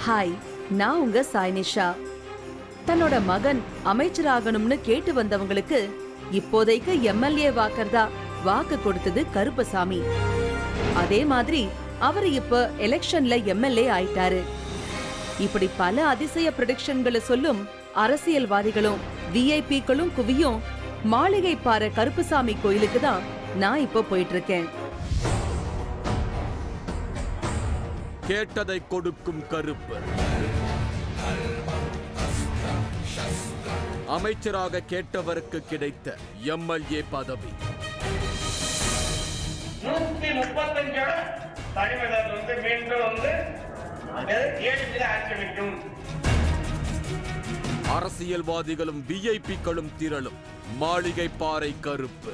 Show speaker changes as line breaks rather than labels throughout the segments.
Hi நான் உங்க சாய்னிஷா தன்னோட மகன் அமைச்சராகணும்னு கேட்டு வந்தவங்களுக்கு இப்போதைக்கு எம்எல்ஏ வாக்கர்தா வாக்கு கொடுத்தது கருப்பசாமி அதே மாதிரி அவர் இப்ப எலெக்ஷன்ல எம்எல்ஏ ஆயிட்டாரு இப்படி பல அதிசய ப்ரெடிக்ஷன்களை சொல்லும் அரசியல்வாதிகளும் விஐபிக்களும் குவியும் மாளிகை பாறை கருப்புசாமி கோயிலுக்கு தான் நான் இப்போ போயிட்டு இருக்கேன்
கேட்டதை கொடுக்கும் கருப்பு அமைச்சராக கேட்டவருக்கு கிடைத்த எம்எல்ஏ பதவி
நூத்தி முப்பத்தஞ்சோட தலைமையினர் வந்து மீண்டும் வந்து ஏழு ஆட்சேபிக்கும்
அரசியல்வாதிகளும் விஐபிக்களும் திரளும் மாளிகை பாறை கருப்பு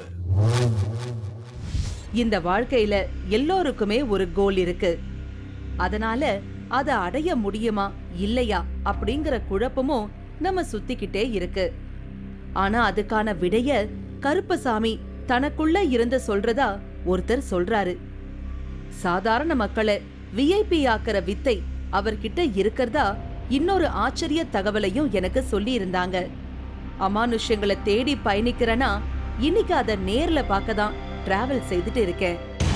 இந்த வாழ்க்கையில எல்லோருக்குமே ஒரு கோல் இருக்கு அதனால அதை அடைய முடியுமா இல்லையா அப்படிங்கிற குழப்பமும் நம்ம சுத்திக்கிட்டே இருக்கு ஆனா அதுக்கான விடைய கருப்பசாமி தனக்குள்ள இருந்து சொல்றதா ஒருத்தர் சொல்றாரு சாதாரண மக்களை விஐபி ஆக்கிற வித்தை அவர்கிட்ட இருக்கிறதா இன்னொரு ஆச்சரிய தகவலையும் எனக்கு சொல்லி இருந்தாங்க அமானுஷ்யங்களை தேடி பயணிக்கிறேன்னா இன்னைக்கு அதை நேர்ல பார்க்க தான் டிராவல் செய்துட்டு இருக்கேன்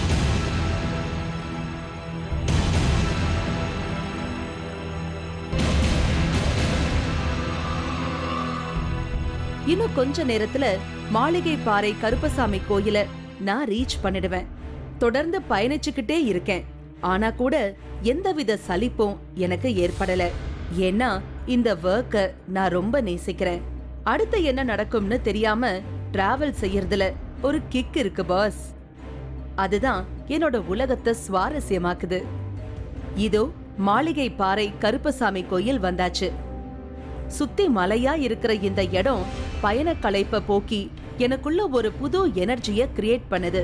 இன்னும் கொஞ்ச நேரத்துல மாளிகை பாறை கருப்பசாமி கோயில நான் ரீச் பண்ணிடுவேன் தொடர்ந்து பயணிச்சுக்கிட்டே இருக்கேன் ஆனா கூட எந்தவித சலிப்பும் எனக்கு ஏற்படல ஏன்னா இந்த ஒர்க்க நான் ரொம்ப நேசிக்கிறேன் அடுத்து என்ன நடக்கும்னு தெரியாம டிராவல் செய்யறதுல ஒரு கிக் இருக்கு பாஸ் அதுதான் என்னோட உலகத்தை சுவாரஸ்யமாக்குது இதோ மாளிகை பாறை கருப்பசாமி கோயில் வந்தாச்சு சுத்தி மலையா இருக்கிற இந்த இடம் பயண களைப்ப போக்கி எனக்குள்ள ஒரு புது எனர்ஜிய கிரியேட் பண்ணுது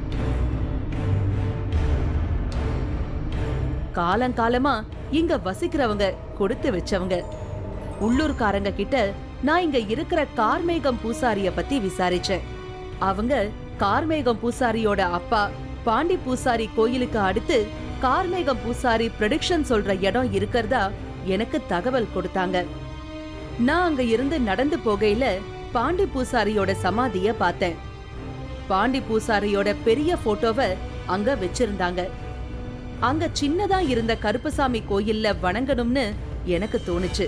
காலங்காலமா இங்க வசிக்கிறவங்க கொடுத்து வச்சவங்க உள்ளூர்காரங்க கிட்ட நான் இங்க இருக்கிற கார்மேகம் பூசாரிய பத்தி விசாரிச்சேன் அவங்க கார்மேகம் பூசாரியோட அப்பா பாண்டி பூசாரி கோயிலுக்கு அடுத்து கார்மேகம் பூசாரி ப்ரெடிக்ஷன் சொல்ற இடம் இருக்கிறதா எனக்கு தகவல் கொடுத்தாங்க நான் அங்க இருந்து நடந்து போகையில பாண்டி பூசாரியோட சமாதிய பார்த்தேன் பாண்டி பூசாரியோட பெரிய போட்டோவை அங்க வச்சிருந்தாங்க அங்க சின்னதா இருந்த கருப்பசாமி கோயில்ல வணங்கணும்னு எனக்கு தோணுச்சு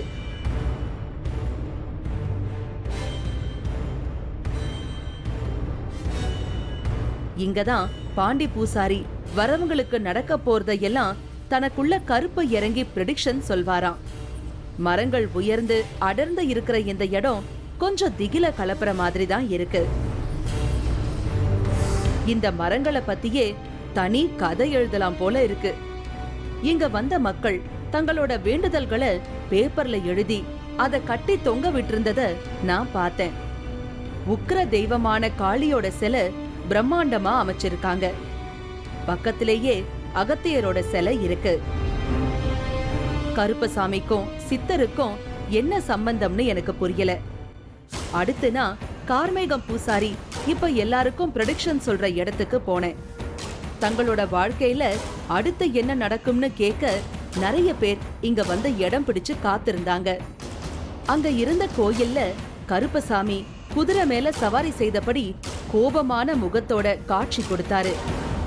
இங்கதான் பாண்டி பூசாரி வரவங்களுக்கு நடக்க போறதையெல்லாம் தனக்குள்ள கருப்பு இறங்கி ப்ரெடிக்ஷன் சொல்வாராம் மரங்கள் உயர்ந்து அடர்ந்து இருக்கிற இந்த இடம் கொஞ்சம் திகில கலப்புற மாதிரி தான் இருக்கு இந்த மரங்களை பத்தியே தனி கதை எழுதலாம் போல இருக்கு இங்க வந்த மக்கள் தங்களோட வேண்டுதல்களை பேப்பர்ல எழுதி அத கட்டி தொங்க விட்டிருந்தத நான் பார்த்தேன் உக்கிர தெய்வமான காளியோட சிலை பிரம்மாண்டமா அமைச்சிருக்காங்க பக்கத்திலேயே அகத்தியரோட சிலை இருக்கு கருப்பசாமிக்கும் சித்தருக்கும் என்ன சம்பந்தம்னு எனக்கு புரியல அடுத்து நான் கார்மேகம் பூசாரி இப்ப எல்லாருக்கும் ப்ரெடிக்ஷன் சொல்ற இடத்துக்கு போனேன் தங்களோட வாழ்க்கையில அடுத்து என்ன நடக்கும்னு கேட்க நிறைய பேர் இங்க வந்து இடம் பிடிச்சு காத்திருந்தாங்க அங்க இருந்த கோயில்ல கருப்பசாமி குதிரை மேல சவாரி செய்தபடி கோபமான முகத்தோட காட்சி கொடுத்தாரு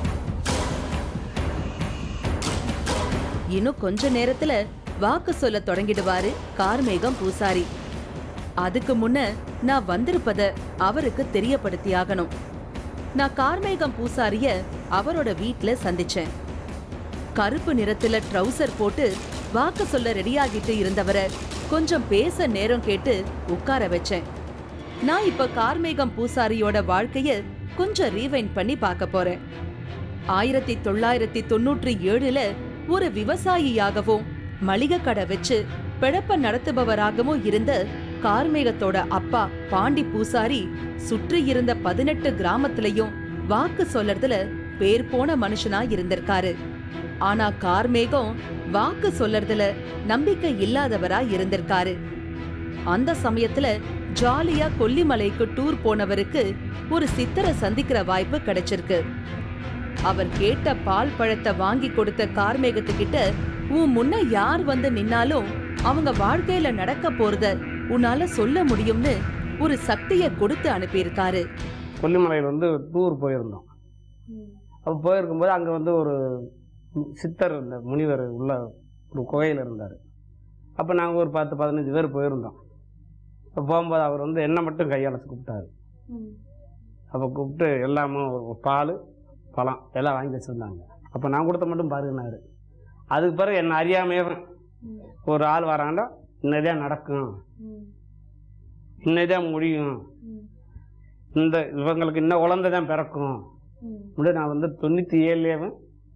இன்னும் கொஞ்ச நேரத்துல வாக்கு சொல்ல தொடங்கிடுவாரு கார்மேகம் பூசாரி அதுக்கு முன்ன நான் வந்திருப்பத அவருக்கு தெரியப்படுத்தி ஆகணும் நான் கார்மேகம் பூசாரிய அவரோட வீட்ல சந்திச்சேன் கருப்பு நிறத்துல ட்ரவுசர் போட்டு வாக்கு சொல்ல ரெடியாகிட்டு இருந்தவரை கொஞ்சம் பேச நேரம் கேட்டு உட்கார வச்சேன் நான் இப்ப கார்மேகம் பூசாரியோட வாழ்க்கைய கொஞ்சம் ரீவைண்ட் பண்ணி பார்க்க போறேன் ஆயிரத்தி தொள்ளாயிரத்தி தொண்ணூற்றி ஏழுல ஒரு விவசாயியாகவும் மளிகை கடை வச்சு பிழப்ப நடத்துபவராகவும் இருந்த கார்மேகத்தோட அப்பா பாண்டி பூசாரி சுற்றி இருந்த பதினெட்டு கிராமத்திலையும் வாக்கு சொல்லறதுல பேர் போன மனுஷனா இருந்திருக்காரு ஆனா கார்மேகம் வாக்கு சொல்லறதுல நம்பிக்கை இல்லாதவரா இருந்திருக்காரு அந்த சமயத்துல ஜாலியா கொல்லிமலைக்கு டூர் போனவருக்கு ஒரு சித்தரை சந்திக்கிற வாய்ப்பு கிடைச்சிருக்கு அவர் கேட்ட பால் பழத்தை வாங்கி கொடுத்த கார்மேகத்துக்கிட்ட உன் முன்ன யார் வந்து நின்னாலும் அவங்க வாழ்க்கையில நடக்க போறத உன்னால சொல்ல முடியும்னு ஒரு சக்திய கொடுத்து அனுப்பியிருக்காரு
கொல்லிமலையில் வந்து டூர் போயிருந்தோம் அப்போ போயிருக்கும்போது அங்கே வந்து ஒரு சித்தர் இந்த முனிவர் உள்ள ஒரு குகையில் இருந்தார் அப்போ நாங்கள் ஒரு பத்து பதினஞ்சு பேர் போயிருந்தோம் அப்போ போகும்போது அவர் வந்து என்ன மட்டும் கையழைச்சி கூப்பிட்டாரு அப்போ கூப்பிட்டு எல்லாமே ஒரு பால் பழம் எல்லாம் வாங்கி வச்சுருந்தாங்க அப்போ நான் கொடுத்த மட்டும் பாருன்னாரு அதுக்கு பிறகு என்ன அறியாமையே ஒரு ஆள் வராண்டா இன்னதான் நடக்கும் இன்னதான் முடியும் இந்த இவங்களுக்கு இன்னும் குழந்தை தான் பிறக்கும் இப்படி நான் வந்து தொண்ணூற்றி ஏழுலேயும்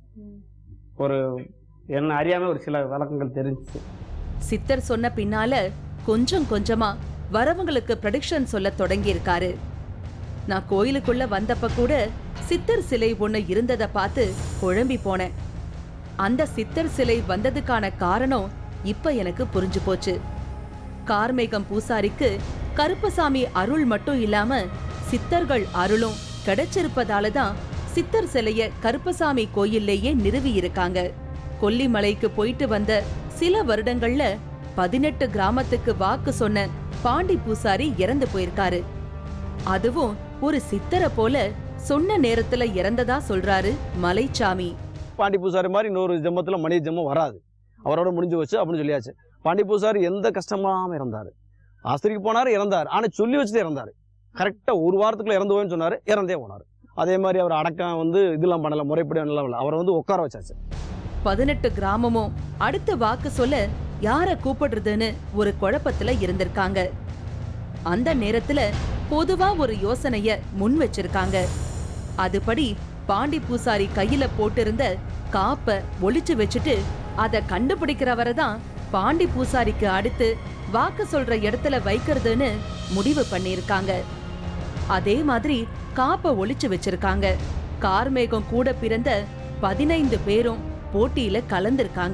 ஒரு என்ன அறியாமல் ஒரு சில வழக்கங்கள் தெரிஞ்சுச்சு
சித்தர் சொன்ன பின்னால கொஞ்சம் கொஞ்சமா வரவங்களுக்கு ப்ரெடிக்ஷன் சொல்ல தொடங்கி இருக்காரு நான் கோயிலுக்குள்ள வந்தப்ப கூட சித்தர் சிலை ஒண்ணு இருந்தத பார்த்து குழம்பி போனேன் அந்த சித்தர் சிலை வந்ததுக்கான காரணம் இப்ப எனக்கு புரிஞ்சு போச்சு கார்மேகம் பூசாரிக்கு கருப்பசாமி அருள் மட்டும் இல்லாம சித்தர்கள் அருளும் கிடைச்சிருப்பதால தான் சித்தர் சிலைய கருப்பசாமி கோயில்லேயே நிறுவி இருக்காங்க கொல்லிமலைக்கு போயிட்டு வந்த சில வருடங்கள்ல பதினெட்டு கிராமத்துக்கு வாக்கு சொன்ன பாண்டி பூசாரி இறந்து போயிருக்காரு அதுவும் ஒரு சித்தரை போல சொன்ன நேரத்துல இறந்ததா சொல்றாரு மலைச்சாமி
பாண்டி பூசாரி மாதிரி இன்னொரு ஜென்மத்தில் மனித ஜென்மம் வராது அவரோட முடிஞ்சு வச்சு அப்படின்னு சொல்லியாச்சு பாண்டி பூசாரி எந்த கஷ்டமாம இறந்தார் ஆஸ்திரிக்கு போனார் இறந்தார் ஆனால் சொல்லி வச்சுட்டு இறந்தார் கரெக்டாக ஒரு வாரத்துக்குள்ள இறந்து போயின்னு சொன்னார் இறந்தே போனார் அதே மாதிரி அவர் அடக்கம் வந்து இதெல்லாம் பண்ணல முறைப்படி நல்லா இல்லை அவரை வந்து உட்கார வச்சாச்சு
பதினெட்டு கிராமமும் அடுத்த வாக்கு சொல்ல யார கூப்பிடுறதுன்னு ஒரு குழப்பத்துல இருந்திருக்காங்க அந்த நேரத்துல பொதுவா ஒரு யோசனைய முன் வச்சிருக்காங்க அதுபடி பாண்டி பூசாரி கையில போட்டிருந்த காப்ப ஒளிச்சு வச்சுட்டு அத கண்டுபிடிக்கிறவரை தான் பாண்டி பூசாரிக்கு அடுத்து வாக்கு சொல்ற இடத்துல வைக்கிறதுன்னு முடிவு பண்ணிருக்காங்க அதே மாதிரி காப்ப ஒளிச்சு வச்சிருக்காங்க கார்மேகம் கூட பிறந்த பதினைந்து பேரும் போட்டியில கலந்திருக்காங்க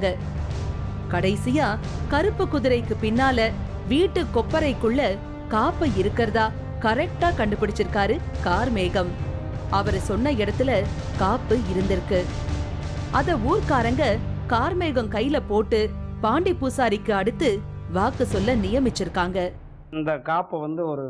கடைசியா கருப்பு குதிரைக்கு பின்னால வீட்டு கொப்பரைக்குள்ள காப்ப இருக்கிறதா கரெக்டா கண்டுபிடிச்சிருக்காரு கார்மேகம் அவரு சொன்ன இடத்துல காப்பு இருந்திருக்கு அத ஊர்க்காரங்க கார்மேகம் கையில போட்டு பாண்டி பூசாரிக்கு அடுத்து வாக்கு சொல்ல நியமிச்சிருக்காங்க
இந்த காப்பை வந்து ஒரு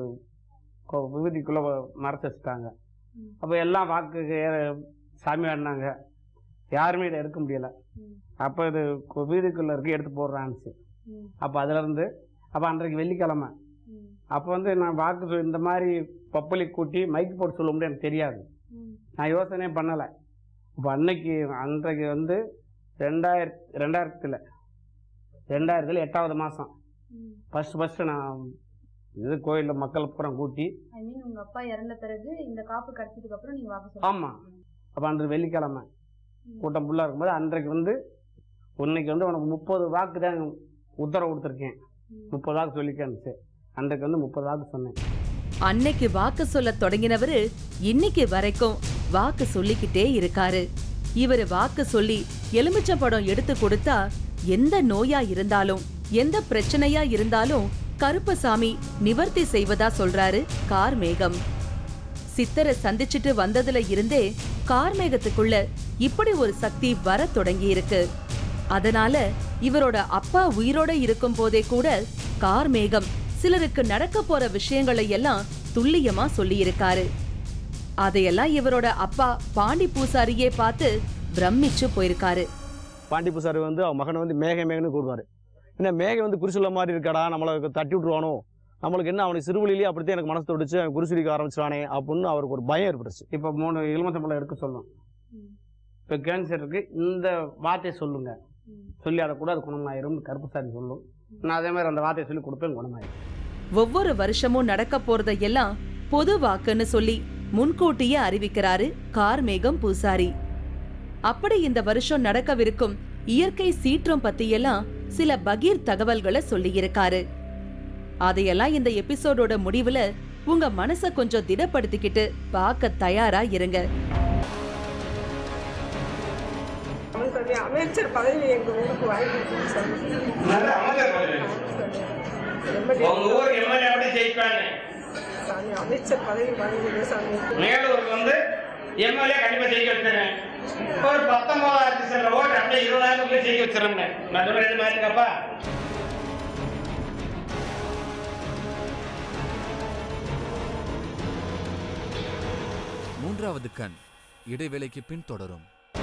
கொ- விபூதிக்குள்ளே மறைச்சு வச்சுட்டாங்க அப்போ எல்லாம் வாக்குக்கு ஏ- சாமி ஆடினாங்க யாருமே இதை எடுக்க முடியல அப்போ இது கொ- விபூதிக்குள்ளே இருக்கு எடுத்து போடுறான்னுச்சு அப்போ அதுலேருந்து அப்போ அன்றைக்கு வெள்ளிக்கிழமை அப்போ வந்து நான் வாக்கு சொ- இந்த மாதிரி பப்பளி கூட்டி மைக்கு போட்டு சொல்ல முடியும் எனக்கு தெரியாது நான் யோசனையே பண்ணலை இப்போ அன்னைக்கு அன்றைக்கு வந்து ரெண்டாயிரத்தி ரெண்டாயிரத்தில் ரெண்டாயிரத்தில் எட்டாவது மாதம் ஃபஸ்ட்டு ஃபஸ்ட்டு நான் இது கோயிலில் மக்கள் பூரா கூட்டி
ஐ மீன் உங்க அப்பா இறந்த பிறகு இந்த காப்பு கிடைச்சதுக்கு அப்புறம் நீங்க வாக்கு சொல்லுங்க
ஆமாம் அப்போ அன்று வெள்ளிக்கிழமை கூட்டம் ஃபுல்லாக இருக்கும்போது அன்றைக்கு வந்து இன்னைக்கு வந்து உனக்கு முப்பது வாக்கு தான் உத்தரவு கொடுத்துருக்கேன் முப்பது வாக்கு சொல்லிக்கேன்னு அன்றைக்கு வந்து முப்பது வாக்கு சொன்னேன்
அன்னைக்கு வாக்கு சொல்ல தொடங்கினவரு இன்னைக்கு வரைக்கும் வாக்கு சொல்லிக்கிட்டே இருக்காரு இவரு வாக்கு சொல்லி எலுமிச்சம்பழம் எடுத்து கொடுத்தா எந்த நோயா இருந்தாலும் எந்த பிரச்சனையா இருந்தாலும் கருப்பசாமி நிவர்த்தி செய்வதா சொல்றாரு கார்மேகம் சித்தரை சந்திச்சுட்டு வந்ததுல இருந்தே கார்மேகத்துக்குள்ள இப்படி ஒரு சக்தி வர தொடங்கி இருக்கு அதனால இவரோட அப்பா உயிரோட இருக்கும் போதே கூட கார்மேகம் சிலருக்கு நடக்க போற விஷயங்களை எல்லாம் துல்லியமா சொல்லியிருக்காரு அதையெல்லாம் இவரோட அப்பா பாண்டி பூசாரியே பார்த்து பிரமிச்சு போயிருக்காரு
பாண்டி பூசாரி வந்து அவன் மகனை வந்து மேக மேகன்னு கூடுவார் என்ன மேகம் வந்து குருசுல மாதிரி இருக்கடா நம்மளை தட்டி விட்டுருவானோ நம்மளுக்கு என்ன அவனுக்கு சிறுவழிலேயே அப்படித்தான் எனக்கு மனசு தொடிச்சு அவன் குருசுலிக்க ஆரம்பிச்சிடானே அப்படின்னு அவருக்கு ஒரு பயம் ஏற்பட்டுச்சு
இப்போ மூணு எலுமிச்சம்பழம் எடுக்க சொல்லும் இப்போ கேன்சருக்கு இந்த வார்த்தையை சொல்லுங்க சொல்லி அதை கூட அது குணமாயிரும் கருப்புசாரி சொல்லும் நான் அதே மாதிரி அந்த வார்த்தையை சொல்லி கொடுப்பேன் குணமாயிரும்
ஒவ்வொரு வருஷமும் நடக்க போறத எல்லாம் பொது வாக்குன்னு சொல்லி முன்கூட்டியே அறிவிக்கிறாரு கார்மேகம் பூசாரி அப்படி இந்த வருஷம் நடக்கவிருக்கும் இயற்கை சீற்றம் பத்தியெல்லாம் சில பகீர் தகவல்களை சொல்லியிருக்காரு அதையெல்லாம் இந்த எபிசோடோட முடிவுல உங்க மனச கொஞ்சம் திடப்படுத்திக்கிட்டு பார்க்க தயாரா இருங்க
சாமி அமைச்சர் பதவி எங்க ஊருக்கு வாங்கி கொடுக்கணும் சாமி
நல்ல அமைச்சர் பதவி.
எம்எல்ஏ
உங்க ஊர் எம்எல்ஏ அப்படி ஜெயிப்பாங்க
சாமி அமைச்சர் பதவி வாங்கி கொடு சாமி
மேலூருக்கு வந்து எம்எல்ஏ கண்டிப்பா ஜெயிக்க வச்சுறேன் ஒரு பத்தொன்பதாயிரத்தி சில ஓட்டு அப்படியே இருபதாயிரத்துக்குள்ளே ஜெயிக்க வச்சிருந்தேன் நான் சொல்றேன் மாட்டுக்கப்பா
மூன்றாவது கண் இடைவேளைக்கு பின் தொடரும்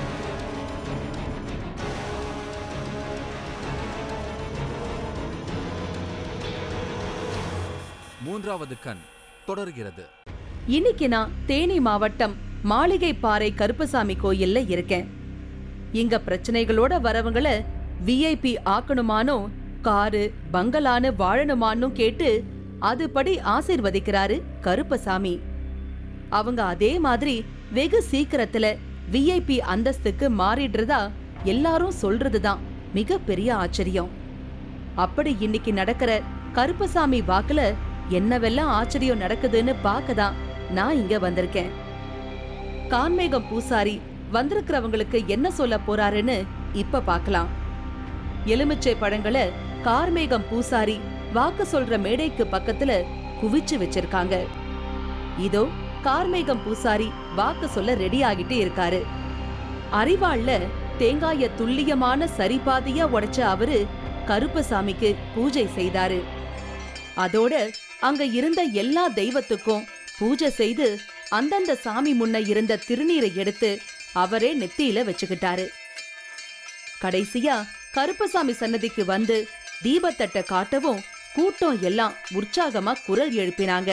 மூன்றாவது கண் தொடர்கிறது
இன்னைக்கு நான் தேனி மாவட்டம் மாளிகைப்பாறை கருப்பசாமி கோயில்ல இருக்கேன் இங்க பிரச்சனைகளோட வரவங்கள விஐபி ஆக்கணுமானோ காரு பங்களான்னு வாழணுமான்னு கேட்டு அதுபடி ஆசீர்வதிக்கிறாரு கருப்பசாமி அவங்க அதே மாதிரி வெகு சீக்கிரத்துல விஐபி அந்தஸ்துக்கு மாறிடுறதா எல்லாரும் சொல்றதுதான் மிகப்பெரிய ஆச்சரியம் அப்படி இன்னைக்கு நடக்கிற கருப்பசாமி வாக்குல என்னவெல்லாம் ஆச்சரியம் நடக்குதுன்னு பார்க்கதான் நான் இங்க வந்திருக்கேன் கான்மேகம் பூசாரி வந்திருக்கிறவங்களுக்கு என்ன சொல்ல போறாருன்னு இப்ப பார்க்கலாம் எலுமிச்சை பழங்களை கார்மேகம் பூசாரி வாக்கு சொல்ற மேடைக்கு பக்கத்துல குவிச்சு வச்சிருக்காங்க இதோ கார்மேகம் பூசாரி வாக்கு சொல்ல ரெடி ஆகிட்டு இருக்காரு அறிவாள்ல தேங்காய துல்லியமான சரிபாதியா உடைச்ச அவரு கருப்பசாமிக்கு பூஜை செய்தாரு அதோட அங்க இருந்த எல்லா தெய்வத்துக்கும் பூஜை செய்து அந்தந்த சாமி முன்ன இருந்த திருநீரை எடுத்து அவரே நெத்தியில வச்சுக்கிட்டாரு கடைசியா கருப்பசாமி சன்னதிக்கு வந்து தீபத்தட்டை காட்டவும் கூட்டம் எல்லாம் உற்சாகமா குரல் எழுப்பினாங்க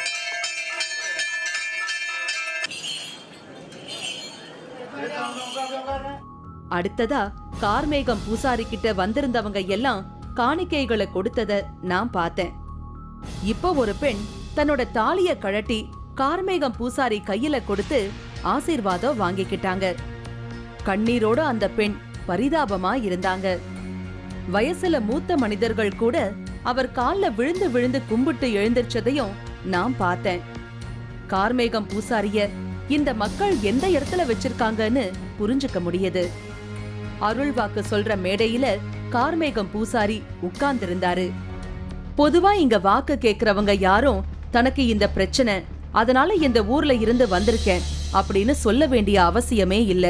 அடுத்ததா கார்மேகம் பூசாரி கிட்ட வந்திருந்தவங்க எல்லாம் காணிக்கைகளை கொடுத்தத நான் பார்த்தேன் இப்ப ஒரு பெண் தன்னோட தாலிய கழட்டி கார்மேகம் பூசாரி கையில கொடுத்து ஆசீர்வாதம் வாங்கிக்கிட்டாங்க கண்ணீரோட அந்த பெண் பரிதாபமா இருந்தாங்க வயசுல மூத்த மனிதர்கள் கூட அவர் கால்ல விழுந்து விழுந்து கும்பிட்டு எழுந்திருச்சதையும் நான் பார்த்தேன் கார்மேகம் பூசாரிய இந்த மக்கள் எந்த இடத்துல வச்சிருக்காங்கன்னு புரிஞ்சுக்க முடியுது அருள் வாக்கு சொல்ற மேடையில கார்மேகம் பூசாரி உட்கார்ந்திருந்தாரு பொதுவா இங்க வாக்கு கேக்குறவங்க யாரும் தனக்கு இந்த பிரச்சனை அதனால இந்த ஊர்ல இருந்து வந்திருக்கேன் அப்படின்னு சொல்ல வேண்டிய அவசியமே இல்ல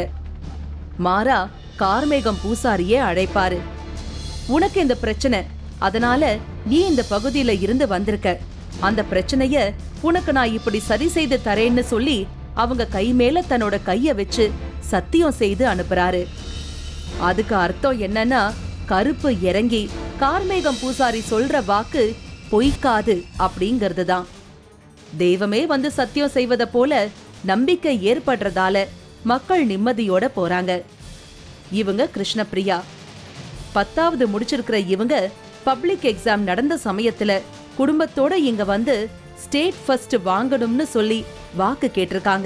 மாறா கார்மேகம் பூசாரியே அழைப்பாரு உனக்கு இந்த பிரச்சனை அதனால நீ இந்த பகுதியில இருந்து வந்திருக்க அந்த பிரச்சனைய உனக்கு நான் இப்படி சரி செய்து தரேன்னு சொல்லி அவங்க கை மேல தன்னோட கைய வச்சு சத்தியம் செய்து அனுப்புறாரு அதுக்கு அர்த்தம் என்னன்னா கருப்பு இறங்கி கார்மேகம் பூசாரி சொல்ற வாக்கு பொய்க்காது அப்படிங்கிறது தான் தெய்வமே வந்து சத்தியம் செய்வத போல நம்பிக்கை ஏற்படுறதால மக்கள் நிம்மதியோட போறாங்க இவங்க கிருஷ்ணபிரியா பத்தாவது முடிச்சிருக்கிற இவங்க பப்ளிக் எக்ஸாம் நடந்த சமயத்துல குடும்பத்தோட இங்க வந்து ஸ்டேட் ஃபர்ஸ்ட் வாங்கணும்னு சொல்லி வாக்கு கேட்டிருக்காங்க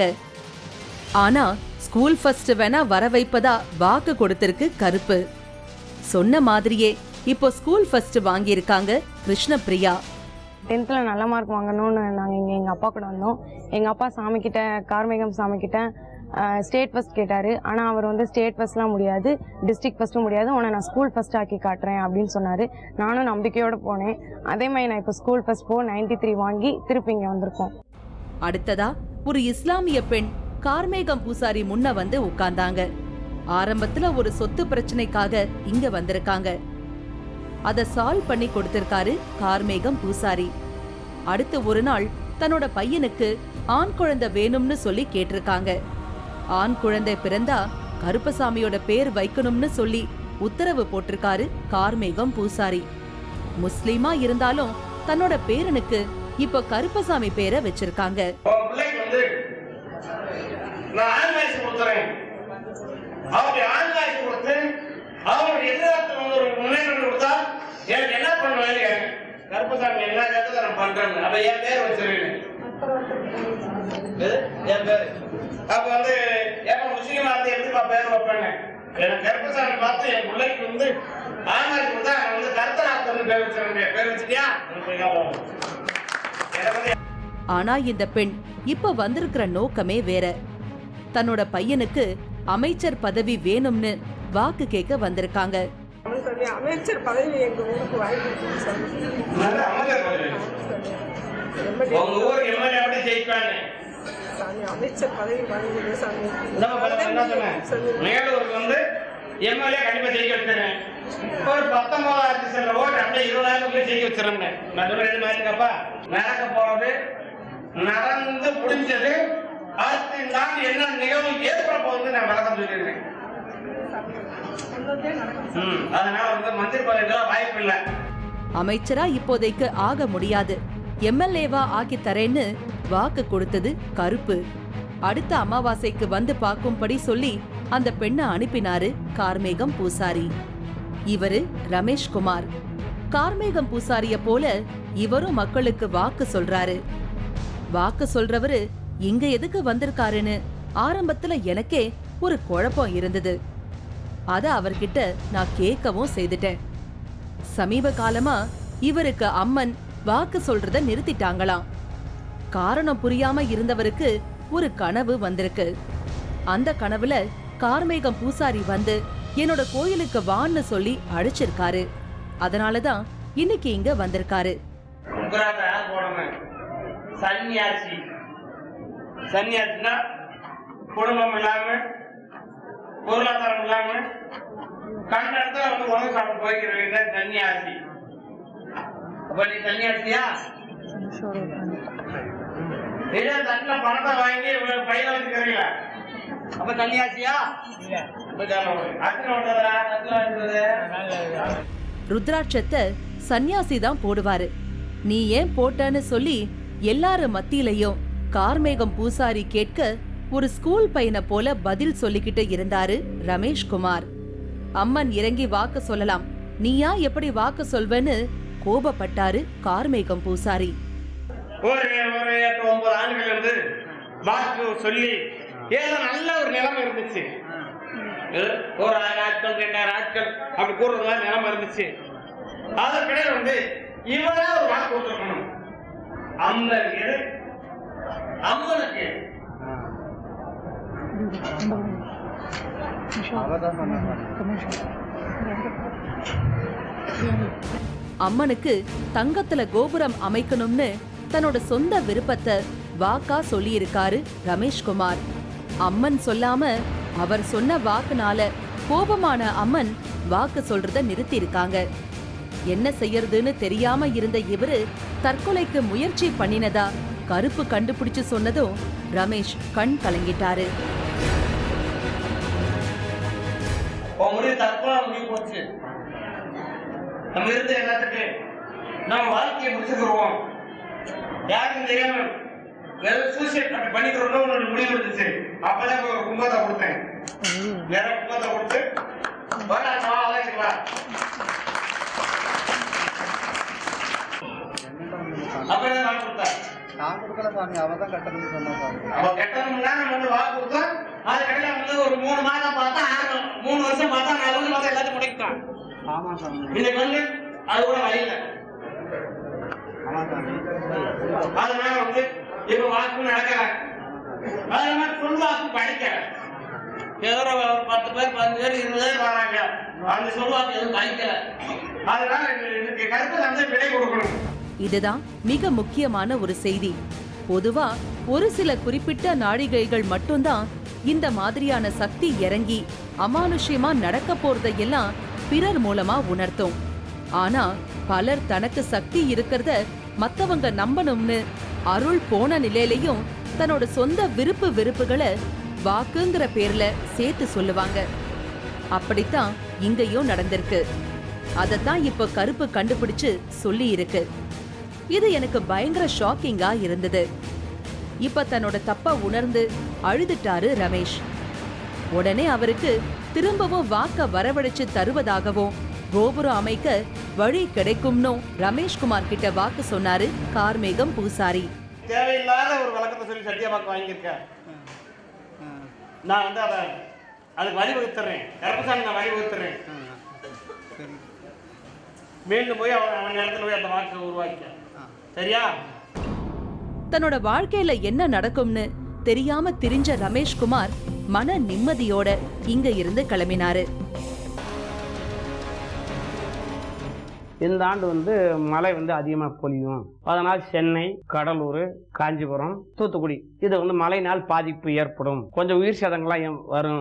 ஆனா ஸ்கூல் ஃபர்ஸ்ட் வேணா வர வைப்பதா வாக்கு கொடுத்திருக்கு கருப்பு சொன்ன மாதிரியே இப்போ ஸ்கூல் ஃபர்ஸ்ட் வாங்கியிருக்காங்க கிருஷ்ணபிரியா
டென்த்தில் நல்ல மார்க் வாங்கணும்னு நாங்கள் இங்கே எங்கள் அப்பா கூட வந்தோம் எங்கள் அப்பா சாமிக்கிட்ட கார்மேகம் சாமிக்கிட்ட ஸ்டேட் ஃபர்ஸ்ட் கேட்டார் ஆனால் அவர் வந்து ஸ்டேட் ஃபர்ஸ்ட்லாம் முடியாது டிஸ்ட்ரிக்ட் ஃபர்ஸ்ட்டும் முடியாது உன்னை நான் ஸ்கூல் ஃபர்ஸ்ட் ஆக்கி காட்டுறேன் அப்படின்னு சொன்னார் நானும் நம்பிக்கையோடு போனேன் அதே மாதிரி நான் இப்போ ஸ்கூல் ஃபர்ஸ்ட் போ நைன்டி த்ரீ வாங்கி திருப்பி இங்கே வந்திருக்கோம்
அடுத்ததா ஒரு இஸ்லாமிய பெண் கார்மேகம் பூசாரி முன்ன வந்து உட்கார்ந்தாங்க ஆரம்பத்துல ஒரு சொத்து பிரச்சனைக்காக இங்க வந்திருக்காங்க அத சால்வ் பண்ணி கொடுத்திருக்காரு கார்மேகம் பூசாரி அடுத்து ஒரு நாள் தன்னோட பையனுக்கு ஆண் குழந்தை வேணும்னு சொல்லி கேட்டிருக்காங்க ஆண் குழந்தை பிறந்தா கருப்பசாமியோட பேர் வைக்கணும்னு சொல்லி உத்தரவு போட்டிருக்காரு கார்மேகம் பூசாரி முஸ்லீமா இருந்தாலும் தன்னோட பேரனுக்கு இப்போ கருப்பசாமி பேரை வச்சிருக்காங்க
உன் பிள்ளைக்கு வந்து நான் ஆண்காய்ச்சி கொடுத்துறேன் அப்படி ஆண்காய்ச்சி கொடுத்து அவருடைய எதிர்காலத்தில் வந்து ஒரு முன்னேற்றம் கொடுத்தா எனக்கு என்ன பண்ணுவேன்னு கேட்டேன். கருப்பசாமி என்ன கேட்டதை நான் பண்றேன் அப்ப என் பேர் வச்சிருக்கேன் என் பேர் அப்ப வந்து ஏப்ப முஸ்லீமா இருந்து எப்படிப்பா பேர் வைப்பேன்னு எனக்கு கருப்பசாமி பார்த்து என் பிள்ளைக்கு வந்து ஆண்காய்ச்சி கொடுத்தா நான் வந்து கருத்தநாத்தம்னு பேர் வச்சிருக்கேன் பேர் வச்சிட்டியா எனக்கு வந்து
ஆனா இந்த பெண் இப்ப வந்திருக்கிற நோக்கமே வேற தன்னோட பையனுக்கு அமைச்சர் பதவி வேணும்னு வாக்கு கேட்க வந்திருக்காங்க
அவன் சொல்லி அமைச்சர் பதவி எங்க ஊருக்கு வாங்கி கொடுக்கணும் சார்
நல்ல அமைச்சர் பதவி.
ரொம்ப
உங்க ஊர் எம்எல்ஏ எப்படி ஜெயிப்பான்னு
சாமி அமைச்சர் பதவி வாங்கிடுங்க சாமி
இந்தாம்மா பாருங்க, என்ன சொன்னேன் மேலூருக்கு வந்து எம்எல்ஏ கண்டிப்பா ஜெயிக்க வச்சிருக்கேன் ஒரு பத்தொன்பதாயிரத்தி சில ஓட்டு அப்படியே இருபதாயிரம் ஜெயிக்க வச்சிருந்தேன் நான் சொல்றது மாதிரி இருக்கப்பா நடக்க போறது நடந்து முடிஞ்சது அடுத்து இந்த ஆண்டு என்ன நிகழ்வு ஏற்பட போகுது நான் விளக்கம் சொல்லிடுறேன் ம், அதனால வந்து மந்திரி பதவிக்கெல்லாம் வாய்ப்பு இல்லை
அமைச்சரா இப்போதைக்கு ஆக முடியாது எம்எல்ஏவா ஆக்கி தரேன்னு வாக்கு கொடுத்தது கருப்பு அடுத்த அமாவாசைக்கு வந்து பார்க்கும்படி சொல்லி அந்த பெண்ணை அனுப்பினாரு கார்மேகம் பூசாரி இவரு ரமேஷ் குமார் கார்மேகம் பூசாரிய போல இவரும் மக்களுக்கு வாக்கு சொல்றாரு வாக்கு சொல்றவரு இங்க எதுக்கு வந்திருக்காருன்னு ஆரம்பத்துல எனக்கே ஒரு குழப்பம் இருந்தது அத அவர்கிட்ட நான் கேட்கவும் செய்துட்டேன் சமீப காலமா இவருக்கு அம்மன் வாக்கு சொல்றத நிறுத்திட்டாங்களாம் காரணம் புரியாம இருந்தவருக்கு ஒரு கனவு வந்திருக்கு அந்த கனவுல கார்மேகம் பூசாரி வந்து என்னோட கோயிலுக்கு வான்னு சொல்லி அழைச்சிருக்காரு அதனாலதான் இன்னைக்கு இங்க வந்திருக்காரு
உங்கராத யார் போடணும் சன்னியாசி சன்னியாசினா குடும்பம் இல்லாம பொருளாதாரம் இல்லாம கண்ட இடத்துல வந்து உணவு சாப்பிட்டு போய்க்கிறவங்க தான் சன்னியாசி அப்ப நீ சன்னியாசியா ஏதோ தட்டுல பணத்தை வாங்கி இவ்வளவு பையில வச்சுக்கிறீங்களா அப்ப சன்னியாசியா அப்ப ஜாலியா அத்தனை ஓட்டுறதா தட்டுல வாங்குறது
ருத்ராட்சத்தை சந்நியாசி தான் போடுவாரு நீ ஏன் போட்டன்னு சொல்லி எல்லாரும் மத்தியிலையும் கார்மேகம் பூசாரி கேட்க ஒரு ஸ்கூல் பையனை போல பதில் சொல்லிக்கிட்டு இருந்தாரு ரமேஷ் குமார் அம்மன் இறங்கி வாக்கு சொல்லலாம் நீயா எப்படி வாக்கு சொல்வன்னு கோபப்பட்டாரு கார்மேகம் பூசாரி
ஒரு ஒரு எட்டு ஒன்பது ஆண்டுகள் இருந்து வாக்கு சொல்லி ஏதோ நல்ல ஒரு நிலைமை இருந்துச்சு ஏதோ ஒரு ஆயிரம் ஆட்கள் ரெண்டாயிரம் ஆட்கள் அப்படி கூடுறது மாதிரி நிலைமை இருந்துச்சு அதற்கிடையே வந்து இவரே ஒரு வாக்கு கொடுத்துருக்கணும் அந்த இது அம்மனுக்கு
அம்மனுக்கு தங்கத்துல கோபுரம் அமைக்கணும்னு தன்னோட சொந்த விருப்பத்தை வாக்கா சொல்லியிருக்காரு ரமேஷ்குமார் அம்மன் சொல்லாம அவர் சொன்ன வாக்குனால கோபமான அம்மன் வாக்கு சொல்றத நிறுத்தி இருக்காங்க என்ன செய்யறதுன்னு தெரியாம இருந்த இவரு தற்கொலைக்கு முயற்சி பண்ணினதா கருப்பு கண்டுபிடிச்சு சொன்னதும் ரமேஷ் கண் கலங்கிட்டாரு
உன் முடிவு தற்கொலை முடிவு போச்சு நம்ம இருந்த எல்லாத்துக்கு நம்ம வாழ்க்கையை முடிச்சுக்கிறோம் யாருக்கும் தெரியாம வெறும் சூசைட் அப்படி பண்ணிக்கிறோம்னு ஒரு முடிவு இருந்துச்சு அப்பதான் போய் ஒரு கும்பத்தை கொடுத்தேன் வேற கும்பத்தை கொடுத்து வாடா வா அழைச்சிக்கலாம் அப்பதான் நான் கொடுத்தேன்
நான் கொடுக்கல சாமி அவ தான் கட்டணும்னு சொன்னா சாமி
அவ கட்டணும்னா நம்ம வந்து வாக்கு கொடுத்தோம் அது கடையில வந்து ஒரு மூணு மாதம் பார்த்தா ஆறு மூணு வருஷம் பார்த்தா நாலு வருஷம் பார்த்தா எல்லாத்தையும் முடிக்கிட்டான்
ஆமா சாமி
இன்னைக்கு வந்து அது கூட வழியில
ஆமா சாமி
அதனால வந்து இப்ப வாக்கு நடக்கல அதே மாதிரி சொல் வாக்கு படிக்கல ஏதோ ஒரு பத்து பேர் பதினஞ்சு பேர் இருபது பேர் வராங்க அந்த சொல் வாக்கு எதுவும் படிக்கல அதனால இதுக்கு கருத்து வந்து விடை கொடுக்கணும்
இதுதான் மிக முக்கியமான ஒரு செய்தி பொதுவா ஒரு சில குறிப்பிட்ட நாழிகைகள் மட்டும்தான் இந்த மாதிரியான சக்தி இறங்கி அமானுஷ்யமா நடக்க போறதையெல்லாம் பிறர் மூலமா உணர்த்தும் ஆனா பலர் தனக்கு சக்தி இருக்கிறத மத்தவங்க நம்பணும்னு அருள் போன நிலையிலையும் தன்னோட சொந்த விருப்பு வெறுப்புகளை வாக்குங்கிற பேர்ல சேர்த்து சொல்லுவாங்க அப்படித்தான் இங்கேயும் நடந்திருக்கு அதத்தான் இப்ப கருப்பு கண்டுபிடிச்சு சொல்லி இருக்கு இது எனக்கு பயங்கர ஷாக்கிங்கா இருந்தது இப்ப தன்னோட தப்ப உணர்ந்து அழுதுட்டாரு ரமேஷ் உடனே அவருக்கு திரும்பவும் வாக்க வரவழைச்சு தருவதாகவும் கோபுரம் அமைக்க வழி கிடைக்கும்னும் ரமேஷ்குமார் கிட்ட வாக்கு சொன்னாரு கார்மேகம் பூசாரி
தேவையில்லாத ஒரு விளக்கத்தை சொல்லி சத்தியமாக்கு வாங்கியிருக்கேன் நான் வந்து அதை அதுக்கு வழிவகுத்துறேன் கருப்பசாமி நான் வழிவகுத்துறேன் மீண்டும் போய் அவன் அவன் இடத்துல போய் அந்த வாக்கை உருவாக்க சரியா
தன்னோட வாழ்க்கையில என்ன நடக்கும்னு தெரியாம திரிஞ்ச ரமேஷ்குமார் மன நிம்மதியோட இங்க இருந்து கிளம்பினாரு
இந்த ஆண்டு வந்து மழை வந்து அதிகமாக பொழியும் அதனால் சென்னை கடலூர் காஞ்சிபுரம் தூத்துக்குடி இது வந்து மழையினால் பாதிப்பு ஏற்படும் கொஞ்சம் உயிர் சேதங்கள்லாம் ஏன் வரும்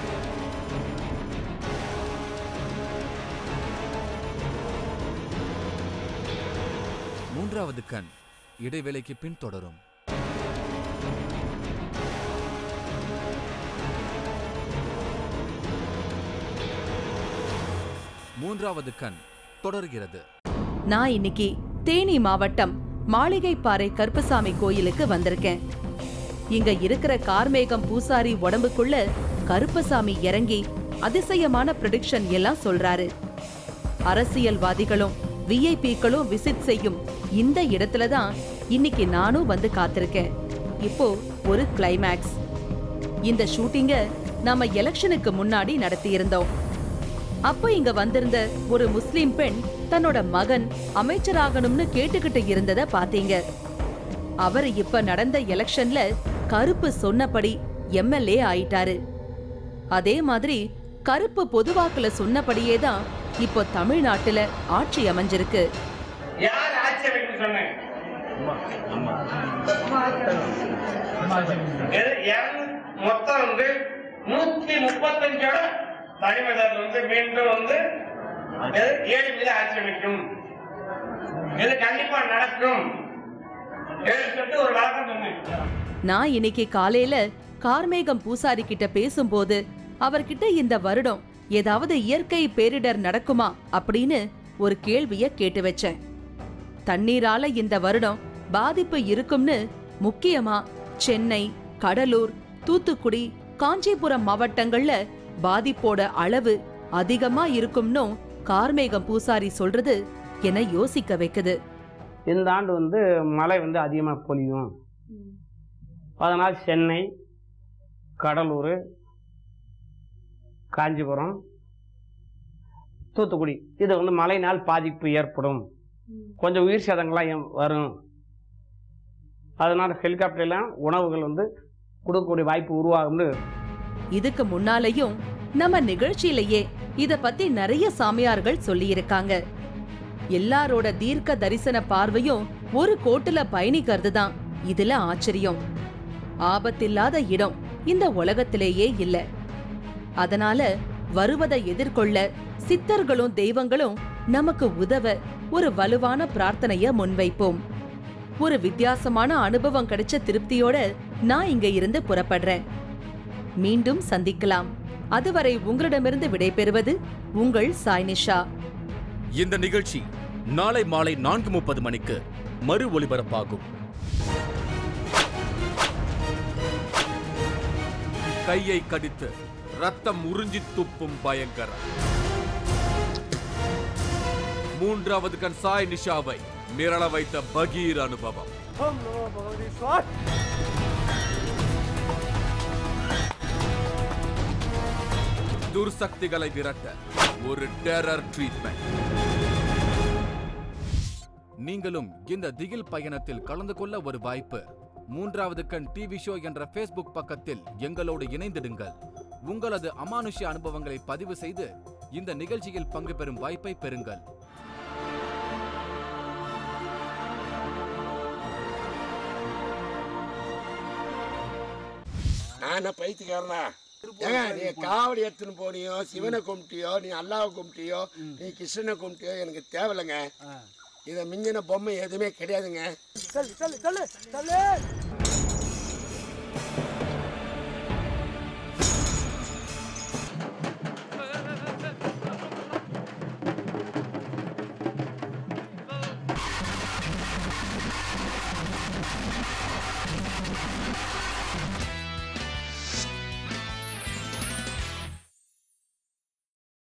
மூன்றாவது கண் இடைவேளைக்கு பின் தொடரும் மூன்றாவது கண் தொடர்கிறது
நான் இன்னைக்கு தேனி மாவட்டம் மாளிகைப்பாறை கருப்பசாமி கோயிலுக்கு வந்திருக்கேன் இங்க இருக்கிற கார்மேகம் பூசாரி உடம்புக்குள்ள கருப்பசாமி இறங்கி அதிசயமான ப்ரெடிக்ஷன் எல்லாம் சொல்றாரு அரசியல்வாதிகளும் விஐபிக்களும் விசிட் செய்யும் இந்த இடத்துல தான் இன்னைக்கு நானும் வந்து காத்திருக்கேன் இப்போ ஒரு கிளைமேக்ஸ் இந்த ஷூட்டிங்க நாம எலெக்ஷனுக்கு முன்னாடி நடத்தியிருந்தோம் அப்போ இங்க வந்திருந்த ஒரு முஸ்லிம் பெண் தன்னோட மகன் அமைச்சராகணும்னு கேட்டுக்கிட்டு இருந்தத பாத்தீங்க அவர் இப்ப நடந்த எலெக்ஷன்ல கருப்பு சொன்னபடி எம்எல்ஏ ஆயிட்டாரு அதே மாதிரி கருப்பு பொதுவாக்குல சொன்னபடியே தான் இப்போ தமிழ்நாட்டுல ஆட்சி அமைஞ்சிருக்கு
யார் ஆட்சி அமைக்கணும்னு சொன்னேன் எது? இருநூ- மொத்தம் வந்து நூத்தி முப்பத்தஞ்சோட தனிமதர் வந்து மீண்டும் வந்து எது? ஏழு மீது ஆட்சி அமைக்கும் இது கண்டிப்பா நடக்கும் எது சொல்லிட்டு ஒரு வழக்கம் சொன்னேன்
நான் இன்னைக்கு காலையில கார்மேகம் பூசாரி கிட்ட பேசும்போது அவர்கிட்ட இந்த வருடம் ஏதாவது இயற்கை பேரிடர் நடக்குமா அப்படின்னு ஒரு கேள்விய கேட்டு வச்சேன் தண்ணீரால இந்த வருடம் பாதிப்பு இருக்கும்னு முக்கியமா சென்னை கடலூர் தூத்துக்குடி காஞ்சிபுரம் மாவட்டங்கள்ல பாதிப்போட அளவு அதிகமா இருக்கும்னும் கார்மேகம் பூசாரி சொல்றது என யோசிக்க வைக்குது
இந்த ஆண்டு வந்து மழை வந்து அதிகமாக பொழியும் அதனால் சென்னை கடலூர் காஞ்சிபுரம் தூத்துக்குடி இது வந்து மழையினால் பாதிப்பு ஏற்படும் கொஞ்சம் உயிர் சேதங்கள்லாம் ஏன் வரும் அதனால் ஹெலிகாப்டர்லாம் உணவுகள் வந்து கொடுக்கக்கூடிய வாய்ப்பு உருவாகும்னு
இதுக்கு முன்னாலேயும் நம்ம நிகழ்ச்சியிலேயே இத பத்தி நிறைய சாமியார்கள் சொல்லியிருக்காங்க எல்லாரோட தீர்க்க தரிசன பார்வையும் ஒரு கோட்டுல பயணிக்கிறது தான் இதுல ஆச்சரியம் ஆபத்தில்லாத இடம் இந்த உலகத்திலேயே இல்ல அதனால வருவதை எதிர்கொள்ள சித்தர்களும் தெய்வங்களும் நமக்கு உதவ ஒரு வலுவான பிரார்த்தனைய முன்வைப்போம் ஒரு வித்தியாசமான அனுபவம் கிடைச்ச திருப்தியோட நான் இங்க இருந்து புறப்படுறேன் மீண்டும் சந்திக்கலாம் அதுவரை உங்களிடமிருந்து விடைபெறுவது உங்கள் சாய்னிஷா
இந்த நிகழ்ச்சி நாளை மாலை நான்கு முப்பது மணிக்கு மறு ஒளிபரப்பாகும்
கையை கடித்து ரத்தம் உறிஞ்சி துப்பும் பயங்கரம் மூன்றாவது கண் சாய் நிஷாவை மிரள வைத்த பகீர் அனுபவம் துர்சக்திகளை விரட்ட ஒரு டெரர் ட்ரீட்மெண்ட் நீங்களும் இந்த திகில் பயணத்தில் கலந்து கொள்ள ஒரு வாய்ப்பு மூன்றாவது கண் டிவி ஷோ என்ற ஃபேஸ்புக் பக்கத்தில் எங்களோடு இணைந்திடுங்கள் உங்களது அமானுஷ்ய அனுபவங்களை பதிவு செய்து இந்த நிகழ்ச்சியில் பங்கு பெறும் வாய்ப்பை பெறுங்கள்
நான் என்ன பைத்தியக்காரனா ஏங்க நீ காவடி எடுத்துன்னு போனியோ சிவனை கும்பிட்டியோ நீ அல்லாவை கும்பிட்டியோ நீ கிருஷ்ணனை கும்பிட்டியோ எனக்கு தேவையில்லைங்க இதை மிஞ்சின பொம்மை எதுவுமே கிடையாதுங்க